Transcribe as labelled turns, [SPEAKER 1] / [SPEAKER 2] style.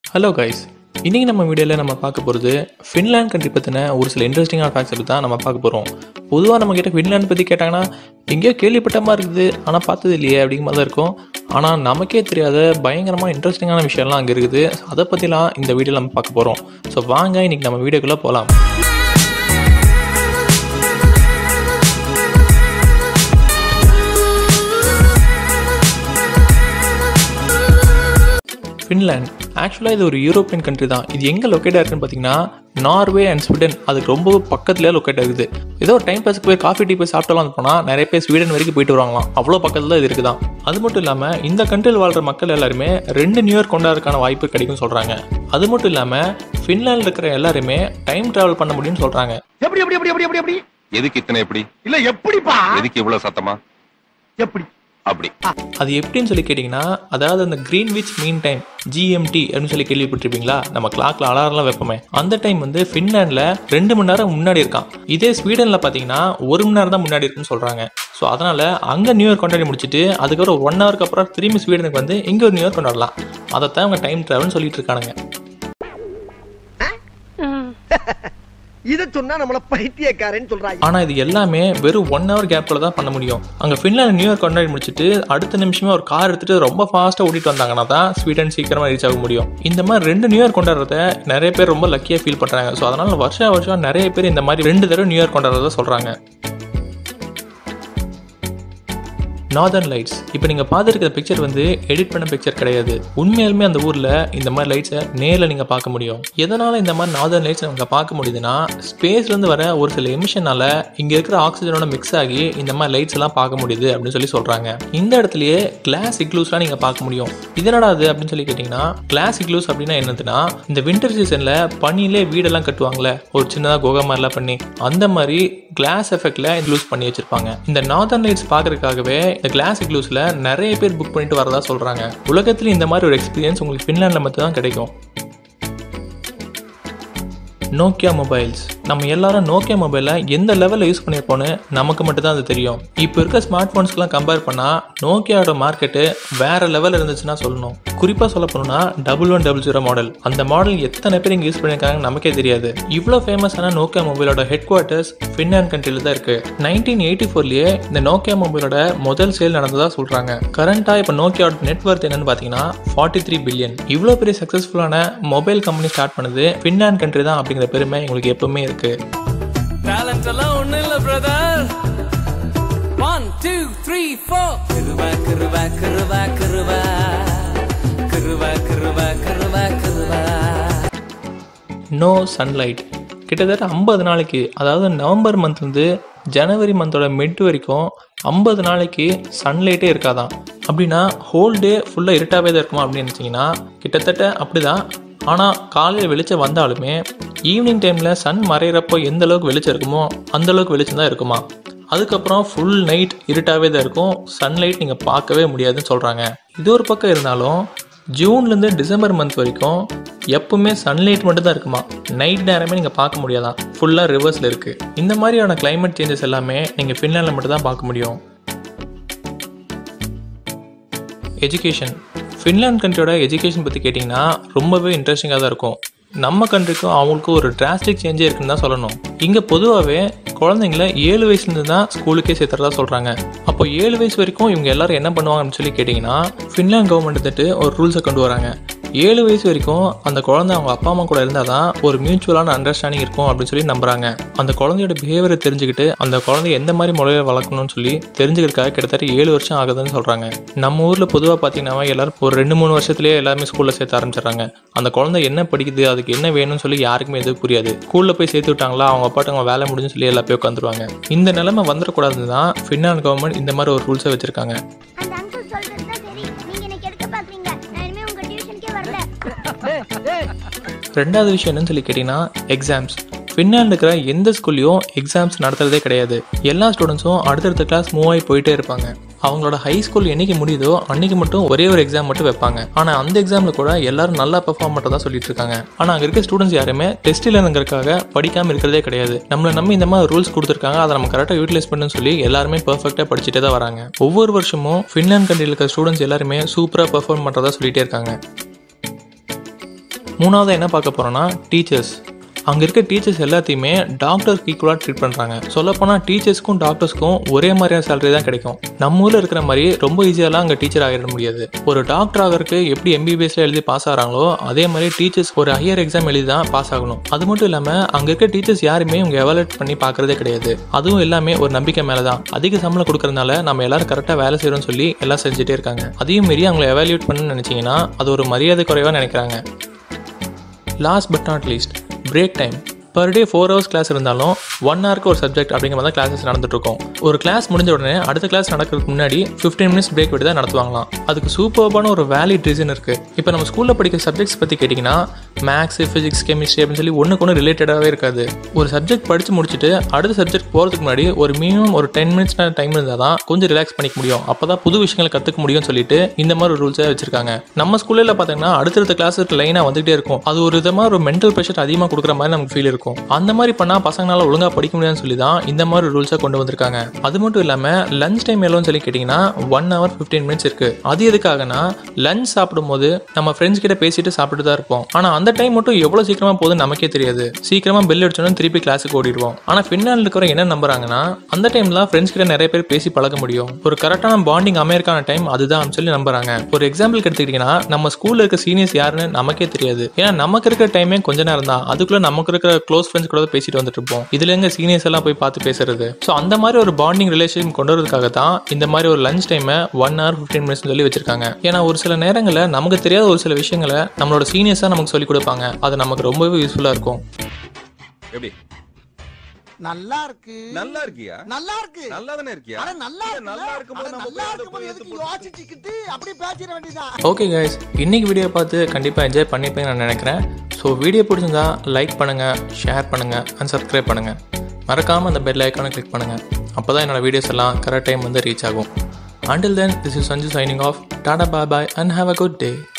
[SPEAKER 1] hello guys இன்றைக்கி நம்ம வீடியோவில் நம்ம பார்க்க போகிறது ஃபின்லாண்ட் கண்ட்ரி பற்றின ஒரு சில இன்ட்ரெஸ்டிங்கான ஃபேக்ட்ஸ் பற்றி தான் நம்ம பார்க்க போகிறோம் பொதுவாக நம்ம கிட்ட ஃபின்லாண்ட் பற்றி கேட்டாங்கன்னா எங்கேயோ கேள்விப்பட்ட மாதிரி இருக்குது ஆனால் பார்த்தது இல்லையே அப்படிங்கிற மாதிரி தான் இருக்கும் ஆனால் நமக்கே தெரியாத பயங்கரமாக இன்ட்ரெஸ்டிங்கான விஷயம்லாம் அங்கே இருக்குது அதை பற்றிலாம் இந்த வீடியோவில் நம்ம பார்க்க போகிறோம் ஸோ வாங்க இன்றைக்கி நம்ம வீடியோக்குள்ளே போகலாம் ஃபின்லாண்ட் ஆக்சுவலாக இது ஒரு யூரோப்பியன் கண்ட்ரி தான் இது எங்கே லொக்கேட் இருக்குன்னு பார்த்தீங்கன்னா நார்வே அண்ட் ஸ்வீடன் அதுக்கு ரொம்ப பக்கத்துலேயே லொக்கேட் ஆகுது ஏதோ ஒரு டைம் பாஸ்க்கு போய் காஃபி டீ போய் சாப்பிட்டாலும் போனால் நிறைய பேர் ஸ்வீடன் வரைக்கும் போயிட்டு வருவாங்களாம் அவ்வளோ பக்கத்தில் தான் இது இருக்குதான் அது மட்டும் இல்லாமல் இந்த கண்ட்ரியில் வாழ்கிற மக்கள் எல்லாருமே ரெண்டு நியூ இயர் கொண்டாடுறதுக்கான வாய்ப்பு கிடைக்கும்னு சொல்கிறாங்க அது மட்டும் இல்லாமல் ஃபின்லாண்டில் இருக்கிற எல்லாருமே டைம் ட்ராவல் பண்ண முடியும்னு சொல்கிறாங்க
[SPEAKER 2] எப்படி எப்படி எப்படி எப்படி எப்படி எப்படி
[SPEAKER 3] எதுக்கு இத்தனை எப்படி
[SPEAKER 2] இல்ல எப்படிப்பா
[SPEAKER 3] எதுக்கு இவ்வளவு சத்தமா
[SPEAKER 2] எப்படி
[SPEAKER 3] அப்படி
[SPEAKER 1] அது எப்படின்னு சொல்லி கேட்டிங்கன்னா அதாவது அந்த கிரீன்விச் மீன் டைம் ஜிஎம்டி அப்படின்னு சொல்லி கேள்விப்பட்டிருப்பீங்களா நம்ம கிளாக்ல அலாரம்லாம் வைப்போமே அந்த டைம் வந்து ஃபின்லாண்டில் ரெண்டு மணி நேரம் முன்னாடி இருக்கான் இதே ஸ்வீடனில் பார்த்தீங்கன்னா ஒரு மணி நேரம் தான் முன்னாடி இருக்குன்னு சொல்கிறாங்க ஸோ அதனால் அங்கே நியூ இயர் கொண்டாடி முடிச்சுட்டு அதுக்கப்புறம் ஒன் ஹவருக்கு அப்புறம் திரும்பி ஸ்வீடனுக்கு வந்து இங்கே ஒரு நியூ இயர் கொண்டாடலாம் அதைத்தான் அவங்க டைம் ட்ராவல்னு சொல்லிட்டு இருக்கானுங்க
[SPEAKER 2] இத சொன்னா நம்மள பைத்தியக்காரன்னு சொல்றாங்க
[SPEAKER 1] ஆனால் இது எல்லாமே வெறும் ஒன் ஹவர் கேப்பில் தான் பண்ண முடியும் அங்கே ஃபின்லாண்ட் நியூ இயர் கொண்டாடி முடிச்சுட்டு அடுத்த நிமிஷமே ஒரு கார் எடுத்துட்டு ரொம்ப ஃபாஸ்ட்டாக ஓட்டிட்டு வந்தாங்கன்னா தான் ஸ்வீடன் சீக்கிரமாக ரீச் ஆக முடியும் இந்த மாதிரி ரெண்டு நியூ இயர் கொண்டாடுறத நிறைய பேர் ரொம்ப லக்கியாக ஃபீல் பண்ணுறாங்க ஸோ அதனால் வருஷம் வருஷம் நிறைய பேர் இந்த மாதிரி ரெண்டு தடவை நியூ இயர் கொண்டாடுறத சொல்கிறாங்க நார்தர்ன் லைட்ஸ் இப்போ நீங்கள் பார்த்துருக்கிற பிக்சர் வந்து எடிட் பண்ண பிக்சர் கிடையாது உண்மையாலுமே அந்த ஊரில் இந்த மாதிரி லைட்ஸை நேரில் நீங்கள் பார்க்க முடியும் எதனால் இந்த மாதிரி நார்தர்ன் லைட்ஸ் நமக்கு பார்க்க முடியுதுன்னா ஸ்பேஸ்லேருந்து வர ஒரு சில எமிஷனால இங்கே இருக்கிற ஆக்சிஜனோட மிக்ஸ் ஆகி இந்த மாதிரி லைட்ஸ் எல்லாம் பார்க்க முடியுது அப்படின்னு சொல்லி சொல்கிறாங்க இந்த இடத்துலயே கிளாஸ் இக்லூஸ்லாம் நீங்கள் பார்க்க முடியும் இதனடா அது அப்படின்னு சொல்லி கேட்டிங்கன்னா கிளாஸ் இக்லூஸ் அப்படின்னா என்னதுன்னா இந்த வின்டர் சீசனில் பனியிலே வீடெல்லாம் கட்டுவாங்கல்ல ஒரு சின்னதாக குகை மாதிரிலாம் பண்ணி அந்த மாதிரி கிளாஸ் எஃபெக்ட்ல இன்க்ளூஸ் பண்ணி வச்சிருப்பாங்க இந்த நார்தர்ன் லைட்ஸ் பார்க்கறதுக்காகவே இந்த கிளாஸ் இக்லூஸ்ல நிறைய பேர் புக் பண்ணிட்டு வரதா சொல்றாங்க உலகத்துல இந்த மாதிரி ஒரு எக்ஸ்பீரியன்ஸ் உங்களுக்கு ஃபின்லாண்டில் மட்டும் தான் கிடைக்கும் நோக்கியா மொபைல்ஸ் நம்ம எல்லாரும் நோக்கியா மொபைலை எந்த லெவலில் யூஸ் பண்ணியிருப்போன்னு நமக்கு மட்டும் தான் அது தெரியும் இப்போ இருக்க ஸ்மார்ட் ஃபோன்ஸ்க்கெலாம் கம்பேர் பண்ணால் நோக்கியாவோட மார்க்கெட்டு வேற லெவல் இருந்துச்சுன்னா சொல்லணும் குறிப்பாக சொல்ல போனோம்னா double one double zero model அந்த மாடல் எத்தனை பேர் இங்கே யூஸ் பண்ணியிருக்காங்கன்னு நமக்கே தெரியாது இவ்வளோ ஃபேமஸான நோக்கியா மொபைலோட ஹெட் குவார்ட்டர்ஸ் ஃபின்லாண்ட் கண்ட்ரியில் தான் இருக்கு நைன்டீன் எயிட்டி ஃபோர்லேயே இந்த நோக்கியா மொபைலோட முதல் சேல் நடந்ததா சொல்கிறாங்க கரண்ட்டாக இப்போ நோக்கியாவோட நெட்ஒர்க் என்னன்னு பார்த்தீங்கன்னா ஃபார்ட்டி த்ரீ பில்லியன் இவ்வளோ பெரிய சக்ஸஸ்ஃபுல்லான மொபைல் கம்பெனி ஸ்டார்ட் பண்ணது ஃபின்லாண்ட் கண்ட்ரி தான் அப்படிங்கிற பெருமை எங்களுக்கு எப்பவுமே இருக்கு
[SPEAKER 4] டேலண்ட் எல்லாம் ஒண்ணு இல்ல brother one two three four கிருவா கிருவா கிருவா கிருவா கிருவா கிருவா கிருவா கிருவா
[SPEAKER 1] நோ சன்லைட் கிட்டத்தட்ட ஐம்பது நாளைக்கு அதாவது நவம்பர் மந்த்லேருந்து ஜனவரி மந்தோட மிட் வரைக்கும் ஐம்பது நாளைக்கு சன்லைட்டே இருக்காதான் அப்படின்னா ஹோல் டே ஃபுல்லாக இருட்டாகவே தான் இருக்குமா அப்படின்னு நினச்சிங்கன்னா கிட்டத்தட்ட அப்படிதான் ஆனால் காலையில் வெளிச்சம் வந்தாலுமே ஈவினிங் டைமில் சன் மறையிறப்போ எந்த அளவுக்கு வெளிச்சம் இருக்குமோ அந்த அளவுக்கு வெளிச்சம் தான் இருக்குமா அதுக்கப்புறம் ஃபுல் நைட் இருட்டாகவே தான் இருக்கும் சன்லைட் நீங்கள் பார்க்கவே முடியாதுன்னு சொல்கிறாங்க இது ஒரு பக்கம் இருந்தாலும் ஜூன்லேருந்து டிசம்பர் மந்த் வரைக்கும் எப்பவுமே சன்லைட் மட்டும் தான் இருக்குமா நைட் நேரமே நீங்கள் பார்க்க முடியாதான் ஃபுல்லாக ரிவர்ஸில் இருக்குது இந்த மாதிரியான climate சேஞ்சஸ் எல்லாமே நீங்கள் ஃபின்லாண்டில் மட்டும் தான் பார்க்க முடியும் எஜுகேஷன் ஃபின்லாண்ட் கண்ட்ரியோட எஜுகேஷன் பற்றி கேட்டிங்கன்னா ரொம்பவே இன்ட்ரெஸ்டிங்காக தான் இருக்கும் நம்ம கண்ட்ரிக்கும் அவங்களுக்கும் ஒரு டிராஸ்டிக் சேஞ்சே இருக்குன்னு தான் சொல்லணும் இங்கே பொதுவாகவே குழந்தைங்கள ஏழு வயசுலேருந்து தான் ஸ்கூலுக்கே சேர்த்துறதா சொல்கிறாங்க அப்போ ஏழு வயசு வரைக்கும் இவங்க எல்லாரும் என்ன பண்ணுவாங்கன்னு சொல்லி கேட்டிங்கன்னா ஃபின்லாண்ட் கவர்மெண்ட் வந்துட்டு ஒரு ரூல்ஸை கொண்டு வராங்க ஏழு வயசு வரைக்கும் அந்த குழந்தை அவங்க அப்பா அம்மா கூட இருந்தால் தான் ஒரு மியூச்சுவலான அண்டர்ஸ்டாண்டிங் இருக்கும் அப்படின்னு சொல்லி நம்புறாங்க அந்த குழந்தையோட பிஹேவியரை தெரிஞ்சுக்கிட்டு அந்த குழந்தைய எந்த மாதிரி முறையில் வளர்க்கணும்னு சொல்லி தெரிஞ்சுக்கிறதுக்காக கிட்டத்தட்ட ஏழு வருஷம் ஆகுதுன்னு சொல்கிறாங்க நம்ம ஊரில் பொதுவாக பார்த்தீங்கன்னா எல்லாரும் ஒரு ரெண்டு மூணு வருஷத்துலேயே எல்லாருமே ஸ்கூலில் சேர்த்து ஆரம்பிச்சிடுறாங்க அந்த குழந்தை என்ன படிக்குது அதுக்கு என்ன வேணும்னு சொல்லி யாருக்குமே எதுவும் புரியாது ஸ்கூலில் போய் சேர்த்து விட்டாங்களா அவங்க பாட்டு அவங்க வேலை முடிஞ்சுன்னு சொல்லி எல்லா போய் உட்காந்துருவாங்க இந்த நிலைமை வந்துடக்கூடாதுன்னு தான் ஃபின்லாண்ட் கவர்மெண்ட் இந்த மாதிரி ஒரு ரூல்ஸை வச்சிருக்காங்க
[SPEAKER 5] அந்த அங்கிள் சொல்றது தான் சரி நீங்க என்ன கெடுக்க பாக்குறீங்க நான் இனிமே உங்க டியூஷனுக்கே வரல
[SPEAKER 1] ரெண்டாவது விஷயம் என்னன்னு சொல்லி கேட்டிங்கன்னா எக்ஸாம்ஸ் ஃபின்லாண்ட் இருக்கிற எந்த ஸ்கூல்லையும் எக்ஸாம்ஸ் நடத்துறதே கிடையாது எல்லா ஸ்டூடெண்ட்ஸும் அடுத்தடுத்த கிளாஸ் மூவ் ஆகி போயிட்டே இருப்பாங்க அவங்களோட ஹை ஸ்கூல் என்னைக்கு முடியுதோ அன்னைக்கு மட்டும் ஒரே ஒரு எக்ஸாம் மட்டும் வைப்பாங்க ஆனால் அந்த எக்ஸாமில் கூட எல்லாரும் நல்லா பெர்ஃபார்ம் பண்ணுறதா சொல்லிட்டு இருக்காங்க ஆனால் அங்கே இருக்க ஸ்டூடெண்ட்ஸ் யாருமே டெஸ்ட் இல்லைங்கிறதுக்காக படிக்காமல் இருக்கிறதே கிடையாது நம்மளை நம்பி இந்த மாதிரி ரூல்ஸ் கொடுத்துருக்காங்க அதை நம்ம கரெக்டாக யூட்டிலைஸ் பண்ணுன்னு சொல்லி எல்லாருமே பர்ஃபெக்டாக படிச்சுட்டே தான் வராங்க ஒவ்வொரு வருஷமும் ஃபின்லாண்ட் கண்ட்ரியில் இருக்க ஸ்டூடெண்ட்ஸ் எல்லாருமே சூப்பராக பெர்ஃபார்ம் பண்ணுறதா சொல்லிட்டே இருக்காங்க மூணாவது என்ன பார்க்க போகிறோன்னா டீச்சர்ஸ் அங்கே இருக்க டீச்சர்ஸ் எல்லாத்தையுமே டாக்டர்ஸ்க்கு ஈக்குவலாக ட்ரீட் பண்ணுறாங்க சொல்லப்போனால் டீச்சர்ஸ்க்கும் டாக்டர்ஸ்க்கும் ஒரே மாதிரியான சேலரி தான் கிடைக்கும் நம்ம ஊரில் இருக்கிற மாதிரி ரொம்ப ஈஸியாலாம் அங்கே டீச்சர் ஆகிட முடியாது ஒரு டாக்டர் ஆகிறதுக்கு எப்படி எம்பிபிஎஸ்ல எழுதி பாஸ் ஆகிறாங்களோ அதே மாதிரி டீச்சர்ஸ் ஒரு ஹையர் எக்ஸாம் எழுதி தான் பாஸ் ஆகணும் அது மட்டும் இல்லாமல் அங்கே இருக்க டீச்சர்ஸ் யாருமே இவங்க எவாலுவேட் பண்ணி பார்க்கறதே கிடையாது அதுவும் எல்லாமே ஒரு நம்பிக்கை மேலே தான் அதிக சம்பளம் கொடுக்கறதுனால நம்ம எல்லாரும் கரெக்டாக வேலை செய்கிறோம்னு சொல்லி எல்லாம் செஞ்சுட்டே இருக்காங்க அதையும் மீறி அவங்கள எவாலுவேட் பண்ணணும்னு நினச்சிங்கன்னா அது ஒரு மரியாதை குறைவாக நினைக்கிறாங்க last but not least break time per day four hours class இருந்தாலும் ஒன் ஹவருக்கு ஒரு சப்ஜெக்ட் அப்படிங்கிற மாதிரி தான் கிளாஸஸ் நடந்துட்டு இருக்கும் ஒரு கிளாஸ் முடிஞ்ச உடனே அடுத்த கிளாஸ் நடக்கிறதுக்கு முன்னாடி ஃபிஃப்டீன் மினிட்ஸ் பிரேக் விட்டு தான் நடத்துவாங்களாம் அதுக்கு சூப்பர்பான ஒரு வேலிட் ரீசன் இருக்கு இப்போ நம்ம ஸ்கூலில் படிக்கிற சப்ஜெக்ட்ஸ் பற்றி கேட்டிங்கன்னா மேக்ஸ் ஃபிசிக்ஸ் கெமிஸ்ட்ரி அப்படின்னு சொல்லி ஒன்றுக்கு ஒன்று ரிலேட்டடாகவே இருக்காது ஒரு சப்ஜெக்ட் படித்து முடிச்சுட்டு அடுத்த சப்ஜெக்ட் போகிறதுக்கு முன்னாடி ஒரு மினிமம் ஒரு டென் மினிட்ஸ் டைம் இருந்தால் தான் கொஞ்சம் ரிலாக்ஸ் பண்ணிக்க முடியும் அப்போ தான் புது விஷயங்களை கற்றுக்க முடியும்னு சொல்லிட்டு இந்த மாதிரி ஒரு ரூல்ஸை வச்சிருக்காங்க நம்ம ஸ்கூலில் பார்த்தீங்கன்னா அடுத்தடுத்த கிளாஸ் லைனாக வந்துகிட்டே இருக்கும் அது ஒரு விதமாக ஒரு மென்டல் ப்ரெஷர் அதிகமாக கொடுக்குற மாதிரி நமக்கு ஃபீல் இருக்கும் அந்த மாதிரி பண்ணால் பசங்களால ஒழுங்காக படிக்க முடியாதுன்னு சொல்லி தான் இந்த மாதிரி ரூல்ஸை கொண்டு வந்திருக்காங்க அது மட்டும் இல்லாமல் லஞ்ச் டைம் எவ்வளோன்னு சொல்லி கேட்டிங்கன்னா ஒன் ஹவர் ஃபிஃப்டீன் மினிட்ஸ் இருக்குது அது எதுக்காகனா லஞ்ச் சாப்பிடும்போது நம்ம ஃப்ரெண்ட்ஸ் கிட்ட பேசிட்டு சாப்பிட்டு தான் இருப்போம் ஆனால் அந்த டைம் மட்டும் எவ்வளோ சீக்கிரமா போகுதுன்னு நமக்கே தெரியாது சீக்கிரமா பெல் அடிச்சோன்னா திருப்பி கிளாஸுக்கு ஓடிடுவோம் ஆனால் ஃபின்லாண்டில் இருக்கிற என்ன நம்புறாங்கன்னா அந்த டைம்ல ஃப்ரெண்ட்ஸ் கிட்ட நிறைய பேர் பேசி பழக முடியும் ஒரு கரெக்டான பாண்டிங் அமையறக்கான டைம் அதுதான் சொல்லி நம்புறாங்க ஒரு எக்ஸாம்பிளுக்கு எடுத்துக்கிட்டிங்கன்னா நம்ம ஸ்கூல்ல இருக்க சீனியர்ஸ் யாருன்னு நமக்கே தெரியாது ஏன்னா நமக்கு இருக்கிற டைமே கொஞ்ச நேரம் தான் அதுக்குள்ள நமக்கு இருக்கிற க்ளோஸ் ஃப்ரெண்ட்ஸ் கூட தான் பேசிட்டு வந்துட்டு இருப்போம் இதுல எங்க சீனியர்ஸ் எல்லாம் போய் பார்த்து பேசுறது ஸோ அந்த மாதிரி ஒரு பாண்டிங் ரிலேஷன் கொண்டு வரதுக்காக தான் இந்த மாதிரி ஒரு லஞ்ச் டைமை ஒன் ஹவர் ஃபிஃப்டீன் மினிட்ஸ் சொல்லி வச்சிருக்காங்க ஏன்னா ஒரு சில நேரங்களில் நமக்கு தெரியாத ஒரு சில விஷயங்களை நம்மளோட சீனியர்ஸ் தான் நமக்கு சொல்லி கொடுப்பாங்க அது நமக்கு ரொம்பவே யூஸ்ஃபுல்லா இருக்கும்
[SPEAKER 3] எப்படி
[SPEAKER 6] நல்லா இருக்கு
[SPEAKER 3] நல்லா இருக்கியா
[SPEAKER 6] நல்லா இருக்கு
[SPEAKER 3] நல்லா தானே இருக்கியா
[SPEAKER 6] அட நல்லா
[SPEAKER 3] இல்ல,
[SPEAKER 6] இருக்கு
[SPEAKER 3] நல்லா இருக்கும்போது நம்ம
[SPEAKER 6] நல்லா
[SPEAKER 3] போய் அதை
[SPEAKER 6] இருக்கும்போது
[SPEAKER 3] போய்
[SPEAKER 6] எதுக்கு
[SPEAKER 3] எடுத்து
[SPEAKER 6] யோசிச்சுக்கிட்டு அப்படியே பேசிட வேண்டியதான்
[SPEAKER 1] ஓகே கைஸ் இன்னைக்கு வீடியோ பார்த்து கண்டிப்பாக என்ஜாய் பண்ணிப்பேன்னு நான் நினைக்கிறேன் ஸோ வீடியோ பிடிச்சிருந்தா லைக் பண்ணுங்கள் ஷேர் பண்ணுங்கள் அண்ட் சப்ஸ்கிரைப் பண்ணுங்கள் மறக்காமல் அந்த பெல் ஐக்கானை கிளிக் பண்ணுங்கள் அப்போ தான் என்னோட வீடியோஸ் எல்லாம் கரெக்ட் டைம் வந்து ரீச் ஆகும் until then this is Sanju signing off tata bye bye and have a good day